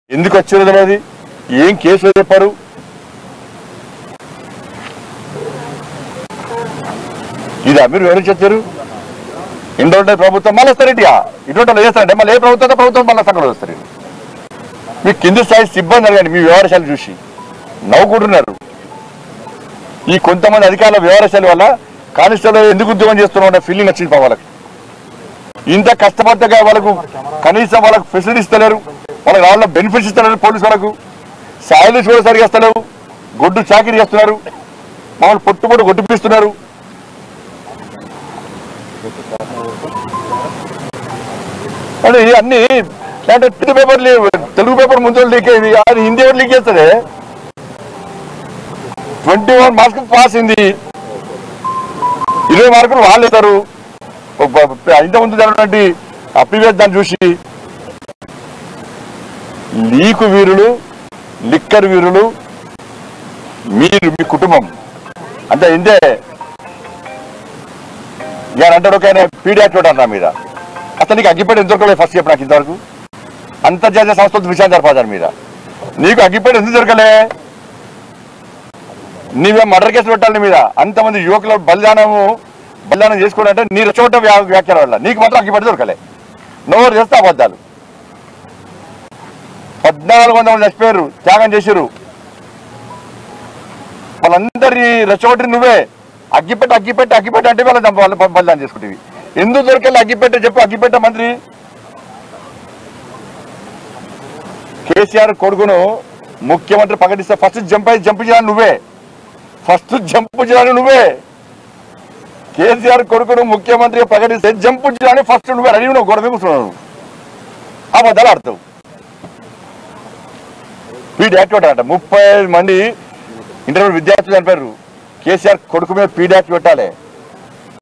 ఎందుకు వచ్చారు తెలియదు ఏం కేసు చెప్పారు ఇదా మీరు వివరించారు ఎన్ని రోజులు ప్రభుత్వం మళ్ళీ వస్తారు ఇటుగా ఇటువంటి చేస్తారంటే మళ్ళీ ఏ ప్రభుత్వం ప్రభుత్వం మళ్ళీ సంఘటన వస్తారు మీ కింది స్థాయి సిబ్బంది అడగండి మీ వ్యవహారశాలు చూసి నవ్వుకుంటున్నారు ఈ కొంతమంది అధికారుల వ్యవహారశాల వల్ల కానిస్టేబుల్ ఎందుకు ఉద్యోగం చేస్తున్నాం ఫీలింగ్ వచ్చింది పా వాళ్ళకి ఇంత కష్టపడ్డగా వాళ్ళకు కనీసం వాళ్ళకు ఫెసిలిటీస్ ఇస్తలేరు వాళ్ళకి వాళ్ళ బెనిఫిట్స్ ఇస్తలేరు పోలీసు వాళ్ళకు శాలరీస్ కూడా సరిగా ఇస్తలేవు గొడ్డు చాకరీ చేస్తున్నారు మమ్మల్ని పొట్టు పొట్టు కొట్టిపిస్తున్నారు అంటే అన్ని అంటే తెలుగు పేపర్ తెలుగు పేపర్ ముందు లీక్ అయింది అది హిందీ ఎవరు లీక్ చేస్తుంది ట్వంటీ వన్ మార్క్స్ పాస్ అయింది ఇరవై మార్కులు వాళ్ళు ఇస్తారు ఇంత ముందు జరిగినటువంటి ప్రీవియస్ దాన్ని చూసి లీకు వీరులు లిక్కర్ వీరులు మీరు మీ కుటుంబం అంటే ఇంతే నేను అంటాడు ఒక ఆయన పీడియాక్ నా మీద అసలు నీకు అగ్గిపేట ఎందుకు దొరకలేదు ఫస్ట్ చెప్పు నాకు ఇంతవరకు అంతర్జాతీయ సంస్థలతో విషయాలు జరపాలి మీద నీకు అగ్గిపేట ఎందుకు దొరకలే నీవే మర్డర్ కేసు పెట్టాలి నీ మీద అంతమంది యువకుల బలిదానము బలిదానం చేసుకోవడం అంటే నీ చోట వ్యా- వ్యాఖ్యల వల్ల నీకు మాత్రం అగ్గిపేట దొరకలే నోరు చేస్తే అబద్ధాలు పద్నాలుగు వందల మంది చచ్చిపోయారు త్యాగం చేశారు వాళ్ళందరి రెచ్చగొట్టి నువ్వే అగ్గిపెట్ట అగ్గిపెట్ట అగ్గిపెట్ట అంటే వాళ్ళ చంప వాళ్ళ బలిదానం చేసుకుంటేవి ఎందుకు దొరికెళ్ళి అగ్గిపెట్ట చెప్పు అగ్గిపెట్ట మంత్రి కేసీఆర్ కొడుకును ముఖ్యమంత్రి ప్రకటిస్తే ఫస్ట్ జంప్ అయి జంప్ చేయాలి నువ్వే ఫస్ట్ జంప్ చేయాలి నువ్వే కేసీఆర్ కొడుకును ముఖ్యమంత్రి ప్రకటిస్తే జంప్ చేయాలని ఫస్ట్ నువ్వే రెడీ నువ్వు గొడవ కూర్చున్నావు అబద్ధాలు ఆడతావు పీడి యాక్టివేట్ అంట ముప్పై ఐదు మంది ఇంటర్మీడియట్ విద్యార్థులు చనిపోయారు కేసీఆర్ కొడుకు మీద పీడి యాక్ట్ పెట్టాలి